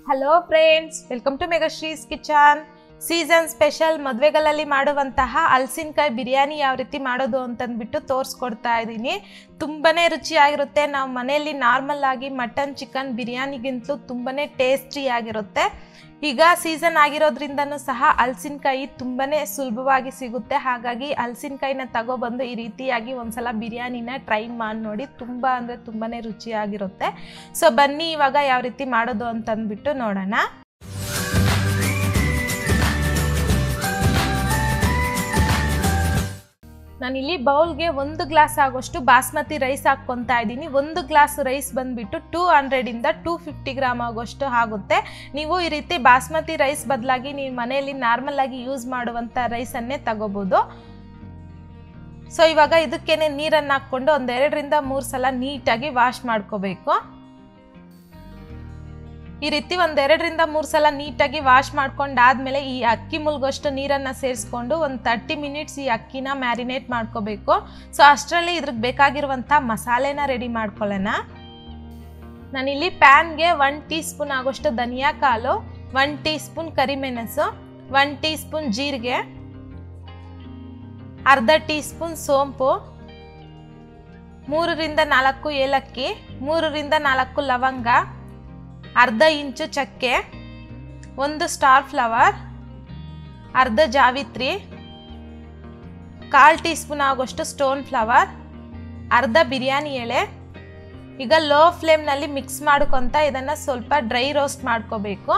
hello friends welcome to Megashree's kitchen season special ಮದುವೆಗಳಲ್ಲಿ ಮಾಡುವಂತಹ ಹಲಸಿನಕಾಯಿ ಬಿರಿಯಾನಿ ಯಾವ ರೀತಿ ಮಾಡೋದು ಅಂತಂದ್ಬಿಟ್ಟು ತೋರಿಸ್ಕೊಡ್ತಾ ಇದ್ದೀನಿ ತುಂಬಾ ರುಚಿಯಾಗಿರುತ್ತೆ ನಾವು ಮನೆಯಲ್ಲಿ ನಾರ್ಮಲ್ ಆಗಿ ಮಟನ್ ಚಿಕನ್ ಬಿರಿಯಾನಿಗಿಂತಲೂ ತುಂಬಾ ಟೇಸ್ಟಿಯಾಗಿರುತ್ತೆ ಈಗ ಸೀಸನ್ ಆಗಿರೋದ್ರಿಂದನೂ ಸಹ ಹಲಸಿನಕಾಯಿ ತುಂಬಾ ಸುಲಭವಾಗಿ ಸಿಗುತ್ತೆ ಹಾಗಾಗಿ ಹಲಸಿನಕಾಯಿನ ತಗೊಬಂದು ಈ ರೀತಿಯಾಗಿ ಒಂದ್ಸಲ ಬಿರಿಯಾನಿನ ಟ್ರೈ ಮಾಡಿ ನೋಡಿ ತುಂಬ ಅಂದರೆ ತುಂಬಾ ರುಚಿಯಾಗಿರುತ್ತೆ ಸೊ ಬನ್ನಿ ಇವಾಗ ಯಾವ ರೀತಿ ಮಾಡೋದು ಅಂತಂದ್ಬಿಟ್ಟು ನೋಡೋಣ ನಾನಿಲ್ಲಿ ಬೌಲ್ಗೆ ಒಂದು ಗ್ಲಾಸ್ ಆಗೋಷ್ಟು ಬಾಸ್ಮತಿ ರೈಸ್ ಹಾಕ್ಕೊತಾ ಇದ್ದೀನಿ ಒಂದು ಗ್ಲಾಸ್ ರೈಸ್ ಬಂದುಬಿಟ್ಟು ಟೂ ಹಂಡ್ರೆಡಿಂದ ಟೂ ಫಿಫ್ಟಿ ಗ್ರಾಮ್ ಆಗೋಷ್ಟು ಆಗುತ್ತೆ ನೀವು ಈ ರೀತಿ ಬಾಸ್ಮತಿ ರೈಸ್ ಬದಲಾಗಿ ನೀವು ಮನೆಯಲ್ಲಿ ನಾರ್ಮಲ್ ಆಗಿ ಯೂಸ್ ಮಾಡುವಂಥ ರೈಸನ್ನೇ ತಗೋಬೋದು ಸೊ ಇವಾಗ ಇದಕ್ಕೇನೆ ನೀರನ್ನು ಹಾಕ್ಕೊಂಡು ಒಂದೆರಡರಿಂದ ಮೂರು ಸಲ ನೀಟಾಗಿ ವಾಶ್ ಮಾಡ್ಕೋಬೇಕು ಈ ರೀತಿ ಒಂದೆರಡರಿಂದ ಮೂರು ಸಲ ನೀಟಾಗಿ ವಾಶ್ ಮಾಡ್ಕೊಂಡಾದ್ಮೇಲೆ ಈ ಅಕ್ಕಿ ಮುಳುಗೋಷ್ಟು ನೀರನ್ನು ಸೇರಿಸ್ಕೊಂಡು ಒಂದು ತರ್ಟಿ ಮಿನಿಟ್ಸ್ ಈ ಅಕ್ಕಿನ ಮ್ಯಾರಿನೇಟ್ ಮಾಡ್ಕೋಬೇಕು ಸೊ ಅಷ್ಟರಲ್ಲಿ ಇದ್ರಿಗೆ ಬೇಕಾಗಿರುವಂಥ ಮಸಾಲೆನ ರೆಡಿ ಮಾಡ್ಕೊಳ್ಳೋಣ ನಾನಿಲ್ಲಿ ಪ್ಯಾನ್ಗೆ ಒನ್ ಟೀ ಸ್ಪೂನ್ ಆಗೋಷ್ಟು ಧನಿಯಾ ಕಾಳು ಒನ್ ಟೀ ಸ್ಪೂನ್ ಕರಿಮೆಣಸು ಒನ್ ಟೀ ಸ್ಪೂನ್ ಜೀರಿಗೆ ಅರ್ಧ ಟೀ ಸ್ಪೂನ್ ಸೋಂಪು ಮೂರರಿಂದ ನಾಲ್ಕು ಏಲಕ್ಕಿ ಮೂರರಿಂದ ನಾಲ್ಕು ಲವಂಗ ಅರ್ಧ ಇಂಚು ಚಕ್ಕೆ ಒಂದು ಸ್ಟಾರ್ ಫ್ಲವರ್ ಅರ್ಧ ಜಾವಿತ್ರಿ ಕಾಲು ಟೀ ಸ್ಪೂನ್ ಆಗೋಷ್ಟು ಸ್ಟೋನ್ ಫ್ಲವರ್ ಅರ್ಧ ಬಿರಿಯಾನಿ ಎಲೆ ಈಗ ಲೋ ಫ್ಲೇಮ್ನಲ್ಲಿ ಮಿಕ್ಸ್ ಮಾಡ್ಕೊತ ಇದನ್ನು ಸ್ವಲ್ಪ ಡ್ರೈ ರೋಸ್ಟ್ ಮಾಡ್ಕೋಬೇಕು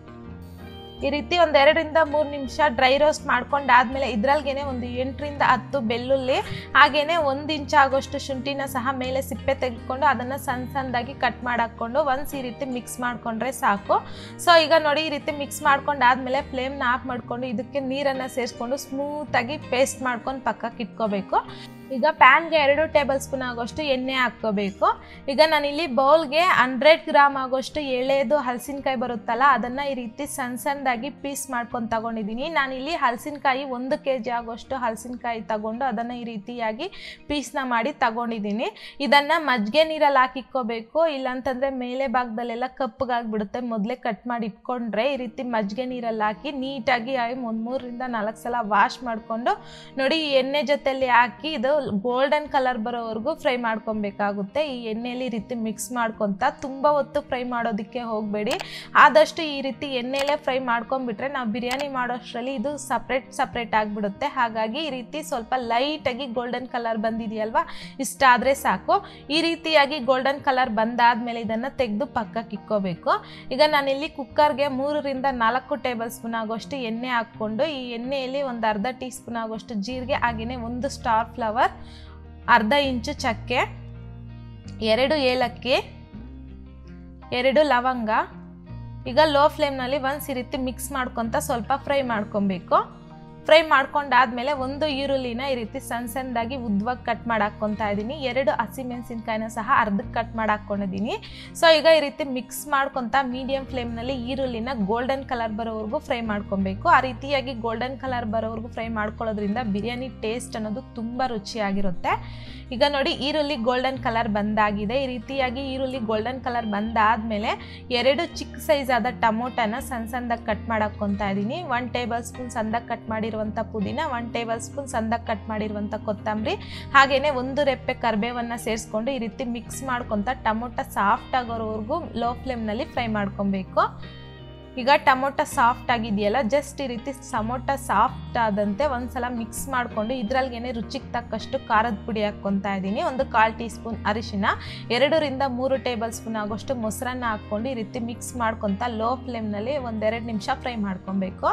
ಈ ರೀತಿ ಒಂದು ಎರಡರಿಂದ ಮೂರು ನಿಮಿಷ ಡ್ರೈ ರೋಸ್ಟ್ ಮಾಡ್ಕೊಂಡಾದ್ಮೇಲೆ ಇದ್ರಲ್ಗೇನೆ ಒಂದು ಎಂಟರಿಂದ ಹತ್ತು ಬೆಳ್ಳುಳ್ಳಿ ಹಾಗೇನೆ ಒಂದು ಇಂಚ್ ಆಗೋಷ್ಟು ಶುಂಠಿನ ಸಹ ಮೇಲೆ ಸಿಪ್ಪೆ ತೆಗೆದುಕೊಂಡು ಅದನ್ನು ಸಣ್ಣ ಸಣ್ಣದಾಗಿ ಕಟ್ ಮಾಡಾಕೊಂಡು ಒಂದ್ಸ್ ಈ ರೀತಿ ಮಿಕ್ಸ್ ಮಾಡಿಕೊಂಡ್ರೆ ಸಾಕು ಸೊ ಈಗ ನೋಡಿ ಈ ರೀತಿ ಮಿಕ್ಸ್ ಮಾಡ್ಕೊಂಡಾದ್ಮೇಲೆ ಫ್ಲೇಮ್ನ ಆಫ್ ಮಾಡಿಕೊಂಡು ಇದಕ್ಕೆ ನೀರನ್ನು ಸೇರಿಸ್ಕೊಂಡು ಸ್ಮೂತಾಗಿ ಪೇಸ್ಟ್ ಮಾಡ್ಕೊಂಡು ಪಕ್ಕಕ್ಕೆ ಇಟ್ಕೋಬೇಕು ಈಗ ಪ್ಯಾನ್ಗೆ ಎರಡು ಟೇಬಲ್ ಸ್ಪೂನ್ ಆಗೋಷ್ಟು ಎಣ್ಣೆ ಹಾಕ್ಕೋಬೇಕು ಈಗ ನಾನಿಲ್ಲಿ ಬೌಲ್ಗೆ ಹಂಡ್ರೆಡ್ ಗ್ರಾಮ್ ಆಗೋಷ್ಟು ಎಳೆದು ಹಲಸಿನಕಾಯಿ ಬರುತ್ತಲ್ಲ ಅದನ್ನು ಈ ರೀತಿ ಸಣ್ಣ ಸಣ್ಣದಾಗಿ ಪೀಸ್ ಮಾಡ್ಕೊಂಡು ತಗೊಂಡಿದ್ದೀನಿ ನಾನಿಲ್ಲಿ ಹಲಸಿನಕಾಯಿ ಒಂದು ಕೆ ಜಿ ಆಗೋಷ್ಟು ಹಲಸಿನಕಾಯಿ ತಗೊಂಡು ಅದನ್ನು ಈ ರೀತಿಯಾಗಿ ಪೀಸ್ನ ಮಾಡಿ ತಗೊಂಡಿದ್ದೀನಿ ಇದನ್ನು ಮಜ್ಜಿಗೆ ನೀರಲ್ಲಿ ಹಾಕಿ ಇಕ್ಕೋಬೇಕು ಇಲ್ಲಾಂತಂದರೆ ಮೇಲೆ ಭಾಗದಲ್ಲೆಲ್ಲ ಕಪ್ಪಗಾಗ್ಬಿಡುತ್ತೆ ಮೊದಲೇ ಕಟ್ ಮಾಡಿ ಇಟ್ಕೊಂಡ್ರೆ ಈ ರೀತಿ ಮಜ್ಜಿಗೆ ನೀರಲ್ಲಿ ಹಾಕಿ ನೀಟಾಗಿ ಒಂದು ಮೂರರಿಂದ ನಾಲ್ಕು ಸಲ ವಾಶ್ ಮಾಡಿಕೊಂಡು ನೋಡಿ ಈ ಎಣ್ಣೆ ಜೊತೆಲಿ ಹಾಕಿ ಇದು ಗೋಲ್ಡನ್ ಕಲರ್ ಬರೋವರೆಗೂ ಫ್ರೈ ಮಾಡ್ಕೊಬೇಕಾಗುತ್ತೆ ಈ ಎಣ್ಣೆಯಲ್ಲಿ ಈ ರೀತಿ ಮಿಕ್ಸ್ ಮಾಡ್ಕೊತ ತುಂಬ ಹೊತ್ತು ಫ್ರೈ ಮಾಡೋದಕ್ಕೆ ಹೋಗಬೇಡಿ ಆದಷ್ಟು ಈ ರೀತಿ ಎಣ್ಣೆಯಲ್ಲೇ ಫ್ರೈ ಮಾಡ್ಕೊಂಡ್ಬಿಟ್ರೆ ನಾವು ಬಿರಿಯಾನಿ ಮಾಡೋಷ್ಟರಲ್ಲಿ ಇದು ಸಪ್ರೇಟ್ ಸಪ್ರೇಟ್ ಆಗಿಬಿಡುತ್ತೆ ಹಾಗಾಗಿ ಈ ರೀತಿ ಸ್ವಲ್ಪ ಲೈಟಾಗಿ ಗೋಲ್ಡನ್ ಕಲರ್ ಬಂದಿದೆಯಲ್ವಾ ಇಷ್ಟಾದರೆ ಸಾಕು ಈ ರೀತಿಯಾಗಿ ಗೋಲ್ಡನ್ ಕಲರ್ ಬಂದಾದಮೇಲೆ ಇದನ್ನು ತೆಗೆದು ಪಕ್ಕಕ್ಕೆ ಇಕ್ಕೋಬೇಕು ಈಗ ನಾನಿಲ್ಲಿ ಕುಕ್ಕರ್ಗೆ ಮೂರರಿಂದ ನಾಲ್ಕು ಟೇಬಲ್ ಸ್ಪೂನ್ ಆಗೋಷ್ಟು ಎಣ್ಣೆ ಹಾಕ್ಕೊಂಡು ಈ ಎಣ್ಣೆಯಲ್ಲಿ ಒಂದು ಅರ್ಧ ಟೀ ಸ್ಪೂನ್ ಆಗೋಷ್ಟು ಜೀರಿಗೆ ಹಾಗೆಯೇ ಒಂದು ಸ್ಟಾರ್ ಫ್ಲವರ್ ಅರ್ಧ ಇಂಚು ಚಕ್ಕೆ ಎರಡು ಏಲಕ್ಕಿ ಎರಡು ಲವಂಗ ಈಗ ಲೋ ಫ್ಲೇಮ್ನಲ್ಲಿ ಒಂದು ಈ ರೀತಿ ಮಿಕ್ಸ್ ಮಾಡ್ಕೊತ ಸ್ವಲ್ಪ ಫ್ರೈ ಮಾಡ್ಕೊಬೇಕು ಫ್ರೈ ಮಾಡ್ಕೊಂಡಾದ್ಮೇಲೆ ಒಂದು ಈರುಳ್ಳಿನ ಈ ರೀತಿ ಸಣ್ಣ ಸಣ್ಣದಾಗಿ ಉದ್ದವಾಗಿ ಕಟ್ ಮಾಡಾಕ್ಕೊತಾ ಇದ್ದೀನಿ ಎರಡು ಹಸಿಮೆಣಸಿನ್ಕಾಯಿನ ಸಹ ಅರ್ಧಕ್ಕೆ ಕಟ್ ಮಾಡಾಕ್ಕೊಂಡಿದ್ದೀನಿ ಸೊ ಈಗ ಈ ರೀತಿ ಮಿಕ್ಸ್ ಮಾಡ್ಕೊತ ಮೀಡಿಯಂ ಫ್ಲೇಮ್ನಲ್ಲಿ ಈರುಳ್ಳಿನ ಗೋಲ್ಡನ್ ಕಲರ್ ಬರೋವರೆಗೂ ಫ್ರೈ ಮಾಡ್ಕೊಬೇಕು ಆ ರೀತಿಯಾಗಿ ಗೋಲ್ಡನ್ ಕಲರ್ ಬರೋವರೆಗೂ ಫ್ರೈ ಮಾಡ್ಕೊಳ್ಳೋದ್ರಿಂದ ಬಿರಿಯಾನಿ ಟೇಸ್ಟ್ ಅನ್ನೋದು ತುಂಬ ರುಚಿಯಾಗಿರುತ್ತೆ ಈಗ ನೋಡಿ ಈರುಳ್ಳಿ ಗೋಲ್ಡನ್ ಕಲರ್ ಬಂದಾಗಿದೆ ಈ ರೀತಿಯಾಗಿ ಈರುಳ್ಳಿ ಗೋಲ್ಡನ್ ಕಲರ್ ಬಂದಾದಮೇಲೆ ಎರಡು ಚಿಕ್ಕ ಸೈಜ್ ಆದ ಟಮೋಟನ ಸಣ್ಣ ಸಣ್ಣದಾಗಿ ಕಟ್ ಮಾಡಾಕ್ಕೊತಾ ಇದ್ದೀನಿ ಒನ್ ಟೇಬಲ್ ಸ್ಪೂನ್ ಸಣ್ಣದಾಗಿ ಕಟ್ ಮಾಡಿರುವಂಥ ಪುದೀನ ಒನ್ ಟೇಬಲ್ ಸ್ಪೂನ್ ಸಣ್ಣದಾಗಿ ಕಟ್ ಮಾಡಿರುವಂಥ ಕೊತ್ತಂಬರಿ ಹಾಗೆಯೇ ಒಂದು ರೆಪ್ಪೆ ಕರ್ಬೇವನ್ನು ಸೇರಿಸ್ಕೊಂಡು ಈ ರೀತಿ ಮಿಕ್ಸ್ ಮಾಡ್ಕೊತ ಟಮೋಟ ಸಾಫ್ಟ್ ಆಗೋವರೆಗೂ ಲೋ ಫ್ಲೇಮ್ನಲ್ಲಿ ಫ್ರೈ ಮಾಡ್ಕೊಬೇಕು ಈಗ ಟೊಮೊಟೊ ಸಾಫ್ಟ್ ಆಗಿದೆಯಲ್ಲ ಜಸ್ಟ್ ಈ ರೀತಿ ಟೊಮೊಟೊ ಸಾಫ್ಟ್ ಆದಂತೆ ಒಂದ್ಸಲ ಮಿಕ್ಸ್ ಮಾಡಿಕೊಂಡು ಇದ್ರಲ್ಗೇನೆ ರುಚಿಗೆ ತಕ್ಕಷ್ಟು ಖಾರದ ಪುಡಿ ಹಾಕ್ಕೊತಾ ಇದ್ದೀನಿ ಒಂದು ಕಾಲು ಟೀ ಸ್ಪೂನ್ ಅರಿಶಿನ ಎರಡರಿಂದ ಮೂರು ಟೇಬಲ್ ಸ್ಪೂನ್ ಆಗೋಷ್ಟು ಮೊಸರನ್ನ ಹಾಕ್ಕೊಂಡು ಈ ರೀತಿ ಮಿಕ್ಸ್ ಮಾಡ್ಕೊತ ಲೋ ಫ್ಲೇಮ್ನಲ್ಲಿ ಒಂದೆರಡು ನಿಮಿಷ ಫ್ರೈ ಮಾಡ್ಕೊಬೇಕು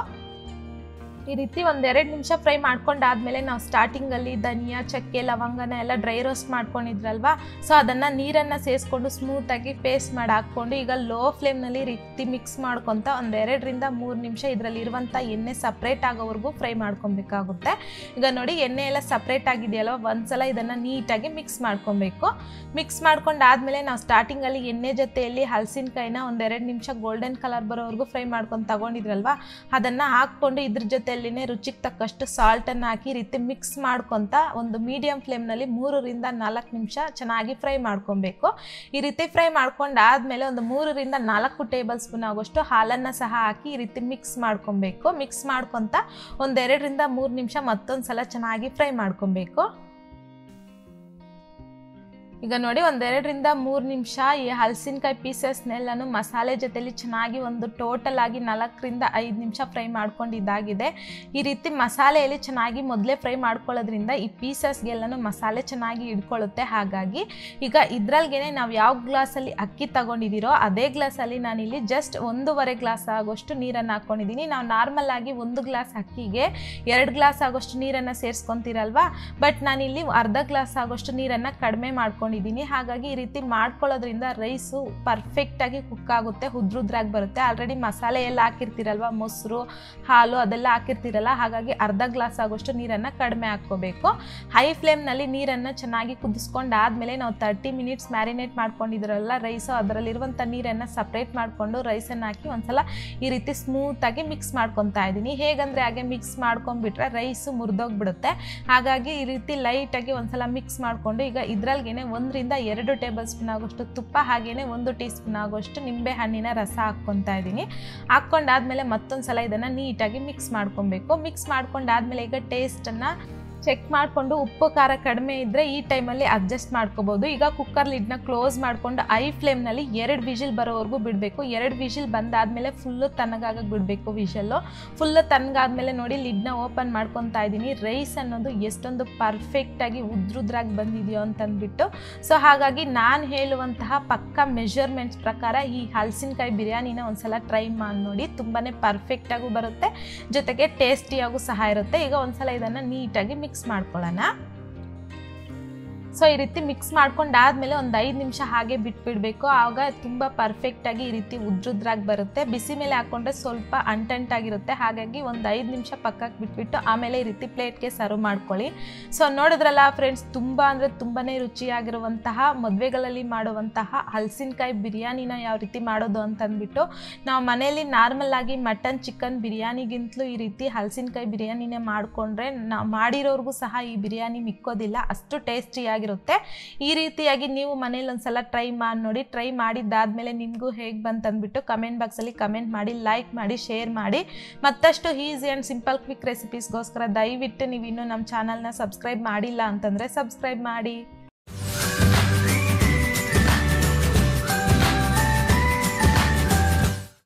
ಈ ರೀತಿ ಒಂದೆರಡು ನಿಮಿಷ ಫ್ರೈ ಮಾಡ್ಕೊಂಡಾದ್ಮೇಲೆ ನಾವು ಸ್ಟಾರ್ಟಿಂಗಲ್ಲಿ ಧನಿಯಾ ಚಕ್ಕೆ ಲವಂಗನ ಎಲ್ಲ ಡ್ರೈ ರೋಸ್ಟ್ ಮಾಡ್ಕೊಂಡಿದ್ರಲ್ವಾ ಸೊ ಅದನ್ನು ನೀರನ್ನು ಸೇರಿಸ್ಕೊಂಡು ಸ್ಮೂತಾಗಿ ಪೇಸ್ಟ್ ಮಾಡಿ ಹಾಕ್ಕೊಂಡು ಈಗ ಲೋ ಫ್ಲೇಮ್ನಲ್ಲಿ ರೀತಿ ಮಿಕ್ಸ್ ಮಾಡ್ಕೊತ ಒಂದೆರಡರಿಂದ ಮೂರು ನಿಮಿಷ ಇದರಲ್ಲಿ ಇರುವಂಥ ಎಣ್ಣೆ ಸಪ್ರೇಟ್ ಆಗೋವರೆಗೂ ಫ್ರೈ ಮಾಡ್ಕೊಬೇಕಾಗುತ್ತೆ ಈಗ ನೋಡಿ ಎಣ್ಣೆ ಎಲ್ಲ ಸಪ್ರೇಟ್ ಆಗಿದೆಯಲ್ವ ಒಂದ್ಸಲ ಇದನ್ನು ನೀಟಾಗಿ ಮಿಕ್ಸ್ ಮಾಡ್ಕೊಬೇಕು ಮಿಕ್ಸ್ ಮಾಡ್ಕೊಂಡಾದ್ಮೇಲೆ ನಾವು ಸ್ಟಾರ್ಟಿಂಗಲ್ಲಿ ಎಣ್ಣೆ ಜೊತೆಯಲ್ಲಿ ಹಲಸಿನಕಾಯಿನ ಒಂದೆರಡು ನಿಮಿಷ ಗೋಲ್ಡನ್ ಕಲರ್ ಬರೋವರೆಗೂ ಫ್ರೈ ಮಾಡ್ಕೊಂಡು ತಗೊಂಡಿದ್ರಲ್ವಾ ಅದನ್ನು ಹಾಕ್ಕೊಂಡು ಇದ್ರ ಜೊತೆಯಲ್ಲಿ ಎಣ್ಣೆಯಲ್ಲಿನೇ ರುಚಿಗೆ ತಕ್ಕಷ್ಟು ಸಾಲ್ಟನ್ನು ಹಾಕಿ ಈ ರೀತಿ ಮಿಕ್ಸ್ ಮಾಡ್ಕೊತ ಒಂದು ಮೀಡಿಯಮ್ ಫ್ಲೇಮ್ನಲ್ಲಿ ಮೂರರಿಂದ ನಾಲ್ಕು ನಿಮಿಷ ಚೆನ್ನಾಗಿ ಫ್ರೈ ಮಾಡ್ಕೊಬೇಕು ಈ ರೀತಿ ಫ್ರೈ ಮಾಡ್ಕೊಂಡಾದ್ಮೇಲೆ ಒಂದು ಮೂರರಿಂದ ನಾಲ್ಕು ಟೇಬಲ್ ಸ್ಪೂನ್ ಆಗೋಷ್ಟು ಹಾಲನ್ನು ಸಹ ಹಾಕಿ ಈ ರೀತಿ ಮಿಕ್ಸ್ ಮಾಡ್ಕೊಬೇಕು ಮಿಕ್ಸ್ ಮಾಡ್ಕೊತ ಒಂದೆರಡರಿಂದ ಮೂರು ನಿಮಿಷ ಮತ್ತೊಂದು ಸಲ ಚೆನ್ನಾಗಿ ಫ್ರೈ ಮಾಡ್ಕೊಬೇಕು ಈಗ ನೋಡಿ ಒಂದೆರಡರಿಂದ ಮೂರು ನಿಮಿಷ ಈ ಹಲಸಿನಕಾಯಿ ಪೀಸಸ್ನೆಲ್ಲನೂ ಮಸಾಲೆ ಜೊತೆಲಿ ಚೆನ್ನಾಗಿ ಒಂದು ಟೋಟಲ್ ಆಗಿ ನಾಲ್ಕರಿಂದ ಐದು ನಿಮಿಷ ಫ್ರೈ ಮಾಡ್ಕೊಂಡಿದ್ದಾಗಿದೆ ಈ ರೀತಿ ಮಸಾಲೆಯಲ್ಲಿ ಚೆನ್ನಾಗಿ ಮೊದಲೇ ಫ್ರೈ ಮಾಡ್ಕೊಳ್ಳೋದ್ರಿಂದ ಈ ಪೀಸಸ್ಗೆಲ್ಲನೂ ಮಸಾಲೆ ಚೆನ್ನಾಗಿ ಹಿಡ್ಕೊಳ್ಳುತ್ತೆ ಹಾಗಾಗಿ ಈಗ ಇದ್ರಲ್ಗೆ ನಾವು ಯಾವ ಗ್ಲಾಸಲ್ಲಿ ಅಕ್ಕಿ ತಗೊಂಡಿದ್ದೀರೋ ಅದೇ ಗ್ಲಾಸಲ್ಲಿ ನಾನಿಲ್ಲಿ ಜಸ್ಟ್ ಒಂದೂವರೆ ಗ್ಲಾಸ್ ಆಗೋಷ್ಟು ನೀರನ್ನು ಹಾಕ್ಕೊಂಡಿದ್ದೀನಿ ನಾವು ನಾರ್ಮಲ್ ಆಗಿ ಒಂದು ಗ್ಲಾಸ್ ಅಕ್ಕಿಗೆ ಎರಡು ಗ್ಲಾಸ್ ಆಗೋಷ್ಟು ನೀರನ್ನು ಸೇರಿಸ್ಕೊತೀರಲ್ವಾ ಬಟ್ ನಾನಿಲ್ಲಿ ಅರ್ಧ ಗ್ಲಾಸ್ ಆಗೋಷ್ಟು ನೀರನ್ನು ಕಡಿಮೆ ಮಾಡ್ಕೊಂಡು ಇಟ್ಕೊಂಡಿದ್ದೀನಿ ಹಾಗಾಗಿ ಈ ರೀತಿ ಮಾಡ್ಕೊಳ್ಳೋದ್ರಿಂದ ರೈಸು ಪರ್ಫೆಕ್ಟಾಗಿ ಕುಕ್ ಆಗುತ್ತೆ ಉದ್ರುದ್ರಾಗಿ ಬರುತ್ತೆ ಆಲ್ರೆಡಿ ಮಸಾಲೆ ಎಲ್ಲ ಹಾಕಿರ್ತೀರಲ್ವ ಮೊಸರು ಹಾಲು ಅದೆಲ್ಲ ಹಾಕಿರ್ತೀರಲ್ಲ ಹಾಗಾಗಿ ಅರ್ಧ ಗ್ಲಾಸ್ ಆಗೋಷ್ಟು ನೀರನ್ನು ಕಡಿಮೆ ಹಾಕ್ಕೋಬೇಕು ಹೈ ಫ್ಲೇಮ್ನಲ್ಲಿ ನೀರನ್ನು ಚೆನ್ನಾಗಿ ಕುದಿಸ್ಕೊಂಡಾದ್ಮೇಲೆ ನಾವು ತರ್ಟಿ ಮಿನಿಟ್ಸ್ ಮ್ಯಾರಿನೇಟ್ ಮಾಡ್ಕೊಂಡಿದ್ರಲ್ಲ ರೈಸು ಅದರಲ್ಲಿರುವಂಥ ನೀರನ್ನು ಸಪ್ರೇಟ್ ಮಾಡಿಕೊಂಡು ರೈಸನ್ನು ಹಾಕಿ ಒಂದ್ಸಲ ಈ ರೀತಿ ಸ್ಮೂತಾಗಿ ಮಿಕ್ಸ್ ಮಾಡ್ಕೊತಾ ಇದ್ದೀನಿ ಹೇಗಂದರೆ ಹಾಗೆ ಮಿಕ್ಸ್ ಮಾಡ್ಕೊಂಡ್ಬಿಟ್ರೆ ರೈಸು ಮುರಿದೋಗ್ಬಿಡುತ್ತೆ ಹಾಗಾಗಿ ಈ ರೀತಿ ಲೈಟಾಗಿ ಒಂದ್ಸಲ ಮಿಕ್ಸ್ ಮಾಡಿಕೊಂಡು ಈಗ ಇದ್ರಲ್ಗೇನೆ ಒಂದರಿಂದ ಎರಡು ಟೇಬಲ್ ಸ್ಪೂನ್ ಆಗೋಷ್ಟು ತುಪ್ಪ ಹಾಗೆಯೇ ಒಂದು ಟೀ ಸ್ಪೂನ್ ಆಗೋಷ್ಟು ನಿಂಬೆ ಹಣ್ಣಿನ ರಸ ಹಾಕ್ಕೊತಾ ಇದ್ದೀನಿ ಹಾಕ್ಕೊಂಡಾದ್ಮೇಲೆ ಮತ್ತೊಂದು ಸಲ ಇದನ್ನು ನೀಟಾಗಿ ಮಿಕ್ಸ್ ಮಾಡ್ಕೊಬೇಕು ಮಿಕ್ಸ್ ಮಾಡ್ಕೊಂಡಾದ್ಮೇಲೆ ಈಗ ಟೇಸ್ಟನ್ನು ಚೆಕ್ ಮಾಡಿಕೊಂಡು ಉಪ್ಪು ಖಾರ ಕಡಿಮೆ ಇದ್ದರೆ ಈ ಟೈಮಲ್ಲಿ ಅಡ್ಜಸ್ಟ್ ಮಾಡ್ಕೋಬೋದು ಈಗ ಕುಕ್ಕರ್ ಲಿಡ್ನ ಕ್ಲೋಸ್ ಮಾಡಿಕೊಂಡು ಐ ಫ್ಲೇಮ್ನಲ್ಲಿ ಎರಡು ವಿಷಿಲ್ ಬರೋವರೆಗೂ ಬಿಡಬೇಕು ಎರಡು ವಿಷಿಲ್ ಬಂದಾದಮೇಲೆ ಫುಲ್ಲು ತಣ್ಣಗಾಗಕ್ಕೆ ಬಿಡಬೇಕು ವಿಷಲ್ಲು ಫುಲ್ಲು ತಣ್ಣಗಾದ್ಮೇಲೆ ನೋಡಿ ಲಿಡ್ನ ಓಪನ್ ಮಾಡ್ಕೊತಾ ಇದ್ದೀನಿ ರೈಸ್ ಅನ್ನೋದು ಎಷ್ಟೊಂದು ಪರ್ಫೆಕ್ಟಾಗಿ ಉದ್ರುದ್ರಾಗಿ ಬಂದಿದೆಯೋ ಅಂತಂದ್ಬಿಟ್ಟು ಸೊ ಹಾಗಾಗಿ ನಾನು ಹೇಳುವಂತಹ ಪಕ್ಕ ಮೆಷರ್ಮೆಂಟ್ಸ್ ಪ್ರಕಾರ ಈ ಹಲಸಿನಕಾಯಿ ಬಿರಿಯಾನಿನ ಒಂದ್ಸಲ ಟ್ರೈ ಮಾಡಿ ನೋಡಿ ತುಂಬಾ ಪರ್ಫೆಕ್ಟಾಗೂ ಬರುತ್ತೆ ಜೊತೆಗೆ ಟೇಸ್ಟಿಯಾಗೂ ಸಹ ಇರುತ್ತೆ ಈಗ ಒಂದ್ಸಲ ಇದನ್ನು ನೀಟಾಗಿ ಮಿಕ್ಸ್ ಮಾಡ್ಕೊಳ್ಳೋಣ ಸೊ ಈ ರೀತಿ ಮಿಕ್ಸ್ ಮಾಡ್ಕೊಂಡಾದ್ಮೇಲೆ ಒಂದು ಐದು ನಿಮಿಷ ಹಾಗೆ ಬಿಟ್ಬಿಡಬೇಕು ಆಗ ತುಂಬ ಪರ್ಫೆಕ್ಟಾಗಿ ಈ ರೀತಿ ಉದ್ರುದ್ರಾಗಿ ಬರುತ್ತೆ ಬಿಸಿ ಮೇಲೆ ಹಾಕ್ಕೊಂಡ್ರೆ ಸ್ವಲ್ಪ ಅಂಟಂಟಾಗಿರುತ್ತೆ ಹಾಗಾಗಿ ಒಂದು ಐದು ನಿಮಿಷ ಪಕ್ಕಕ್ಕೆ ಬಿಟ್ಬಿಟ್ಟು ಆಮೇಲೆ ಈ ರೀತಿ ಪ್ಲೇಟ್ಗೆ ಸರ್ವ್ ಮಾಡ್ಕೊಳ್ಳಿ ಸೊ ನೋಡಿದ್ರಲ್ಲ ಫ್ರೆಂಡ್ಸ್ ತುಂಬ ಅಂದರೆ ತುಂಬಾ ರುಚಿಯಾಗಿರುವಂತಹ ಮದುವೆಗಳಲ್ಲಿ ಮಾಡುವಂತಹ ಹಲಸಿನಕಾಯಿ ಬಿರಿಯಾನಿನ ಯಾವ ರೀತಿ ಮಾಡೋದು ಅಂತಂದ್ಬಿಟ್ಟು ನಾವು ಮನೆಯಲ್ಲಿ ನಾರ್ಮಲ್ ಆಗಿ ಮಟನ್ ಚಿಕನ್ ಬಿರಿಯಾನಿಗಿಂತಲೂ ಈ ರೀತಿ ಹಲಸಿನಕಾಯಿ ಬಿರಿಯಾನಿನೇ ಮಾಡಿಕೊಂಡ್ರೆ ನಾವು ಮಾಡಿರೋರ್ಗೂ ಸಹ ಈ ಬಿರಿಯಾನಿ ಮಿಕ್ಕೋದಿಲ್ಲ ಅಷ್ಟು ಟೇಸ್ಟಿಯಾಗಿ ಆಗಿರುತ್ತೆ ಈ ರೀತಿಯಾಗಿ ನೀವು ಮನೇಲಿ ಒಂದ್ಸಲ ಟ್ರೈ ಮಾಡಿ ನೋಡಿ ಟ್ರೈ ಮಾಡಿದ್ದಾದಮೇಲೆ ನಿಮಗೂ ಹೇಗೆ ಬಂತು ಅಂದ್ಬಿಟ್ಟು ಕಮೆಂಟ್ ಬಾಕ್ಸಲ್ಲಿ ಕಮೆಂಟ್ ಮಾಡಿ ಲೈಕ್ ಮಾಡಿ ಶೇರ್ ಮಾಡಿ ಮತ್ತಷ್ಟು ಈಸಿ ಆ್ಯಂಡ್ ಸಿಂಪಲ್ ಕ್ವಿಕ್ ರೆಸಿಪೀಸ್ಗೋಸ್ಕರ ದಯವಿಟ್ಟು ನೀವು ಇನ್ನೂ ನಮ್ಮ ಚಾನಲ್ನ ಸಬ್ಸ್ಕ್ರೈಬ್ ಮಾಡಿಲ್ಲ ಅಂತಂದರೆ ಸಬ್ಸ್ಕ್ರೈಬ್ ಮಾಡಿ